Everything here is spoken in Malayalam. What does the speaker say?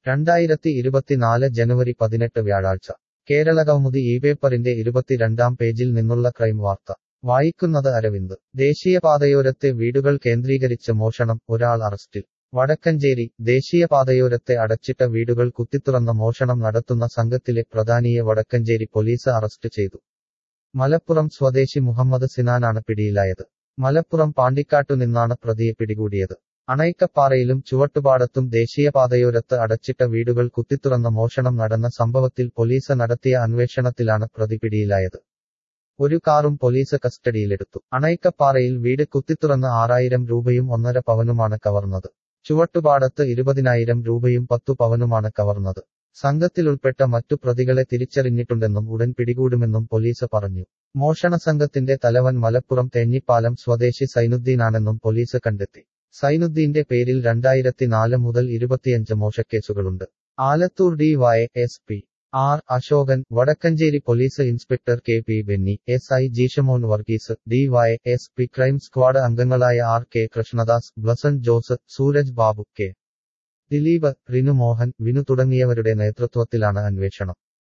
രണ്ടായിരത്തി ഇരുപത്തിനാല് ജനുവരി പതിനെട്ട് വ്യാഴാഴ്ച കേരള കൗമുദി ഈ പേപ്പറിന്റെ ഇരുപത്തിരണ്ടാം പേജിൽ നിന്നുള്ള ക്രൈം വാർത്ത വായിക്കുന്നത് അരവിന്ദ് ദേശീയപാതയോരത്തെ വീടുകൾ കേന്ദ്രീകരിച്ച് മോഷണം ഒരാൾ അറസ്റ്റിൽ വടക്കഞ്ചേരി ദേശീയപാതയോരത്തെ അടച്ചിട്ട വീടുകൾ കുത്തിത്തുറന്ന മോഷണം നടത്തുന്ന സംഘത്തിലെ പ്രധാനിയെ വടക്കഞ്ചേരി പോലീസ് അറസ്റ്റ് ചെയ്തു മലപ്പുറം സ്വദേശി മുഹമ്മദ് സിനാനാണ് പിടിയിലായത് മലപ്പുറം പാണ്ടിക്കാട്ടു നിന്നാണ് പ്രതിയെ പിടികൂടിയത് അണൈക്കപ്പാറയിലും ചുവട്ടുപാടത്തും ദേശീയപാതയോരത്ത് അടച്ചിട്ട വീടുകൾ കുത്തിത്തുറന്ന മോഷണം നടന്ന സംഭവത്തിൽ പോലീസ് നടത്തിയ അന്വേഷണത്തിലാണ് പ്രതി പിടിയിലായത് ഒരു കാറും പോലീസ് കസ്റ്റഡിയിലെടുത്തു അണൈക്കപ്പാറയിൽ വീട് കുത്തിത്തുറന്ന് ആറായിരം രൂപയും ഒന്നര പവനുമാണ് കവർന്നത് ചുവട്ടുപാടത്ത് ഇരുപതിനായിരം രൂപയും പത്തു പവനുമാണ് കവർന്നത് സംഘത്തിലുൾപ്പെട്ട മറ്റു പ്രതികളെ തിരിച്ചറിഞ്ഞിട്ടുണ്ടെന്നും ഉടൻ പിടികൂടുമെന്നും പോലീസ് പറഞ്ഞു മോഷണ സംഘത്തിന്റെ തലവൻ മലപ്പുറം തേഞ്ഞിപ്പാലം സ്വദേശി സൈനുദ്ദീനാണെന്നും പോലീസ് കണ്ടെത്തി സൈനുദ്ദീന്റെ പേരിൽ രണ്ടായിരത്തിനാല് മുതൽ ഇരുപത്തിയഞ്ച് മോഷക്കേസുകളുണ്ട് Alathur D Y S P R Ashokan Vadakkanchery police inspector K P Benny S I Jeeshamon Varghese D Y S P crime squad അംഗങ്ങളായ R K Krishnadas Blesson Jose Sooraj Babu K Dileep Rinu Mohan Vinu തുടങ്ങിയവരുടെ നേതൃത്വത്തിലാണ് അന്വേഷണം